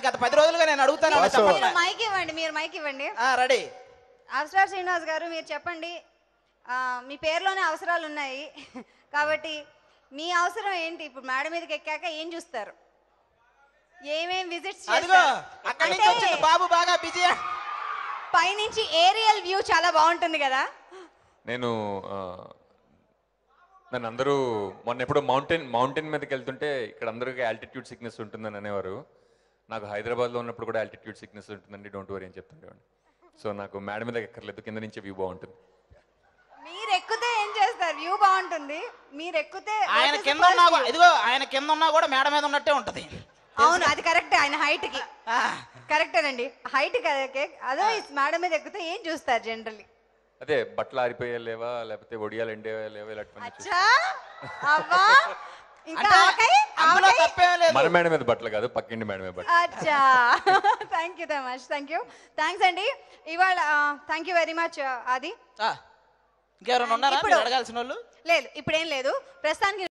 గత పది రోజులుగా నేను అడుగుతాను వాసు. మీరు మైక్ ఇవ్వండి మీరు మైక్ ఇవ్వండి రెడీ అవసరాలు శ్రీనివాస్ గారు మీరు చెప్పండి ఆ, మీ పేరులోనే అవసరాలు ఉన్నాయి కాబట్టి మీ అవసరం ఏంటి ఇప్పుడు మేడ మీదకి ఎక్కాక ఏం చూస్తారు ఏమేం విజిట్స్ అదిగో అక్కడి నుంచి వచ్చింది బాబు బాగా బిజీ పైనుంచి ఏరియల్ వ్యూ చాలా బాగుంటుంది కదా నేను ఆ, నన్ను అందరూ మొన్న ఎప్పుడో మౌంటైన్ మౌంటైన్ మీదకి వెళ్తుంటే ఇక్కడ అందరికీ ఆల్టిట్యూడ్ సిక్నెస్ ఉంటుందని అనేవారు నాకు హైదరాబాద్లో ఉన్నప్పుడు కూడా ఆల్టిట్యూడ్ సిక్నెస్ ఉంటుందండి డోంట్ వరీ అని చెప్తుండేవాడిని సో నాకు మేడ మీద ఎక్కర్లేదు కింద నుంచి వ్యూ బాగుంటుంది మీరు ఎక్కితే ఏం చేస్తారు వ్యూ బాగుంటుంది మీరు ఎక్కితే ఆయన what is the కింద first ఉన్నా view? కూడా- ఇదిగో ఆయన కింద ఉన్నా కూడా మేడ మీద ఉన్నట్టే ఉంటది అవును అది కరెక్ట్ ఆయన హైట్ కి ఆ, కరెక్టేనండి హైట్ కదే అదే మేడ మీద ఎక్కితే ఏం చూస్తారు జనరల్లీ అదే బట్టలు ఆరిపోయా లేవా లేకపోతే ఒడియాలు ఎండేవా లేవా ఇలాంటివన్నీ చూసి అచ్చా అవ్వా ఇంకా అంటే ఆకాయ్ అందులో ఆవకాయ్ తప్పేం లేదు మన మేడ మీద బట్టలు కాదు పక్కింటి మేడ మీద బట్టలు అచ్చా thank you much thank you thanks అండి ఇవాళ థ్యాంక్ యూ వెరీ మచ్ ఆది ఆ, ఇంకెవరైనా ఉన్నారా ఇప్పుడు- మీరు అడగాల్సిన వాళ్ళు లేదు ఇప్పుడేం లేదు ప్రస్తుతానికి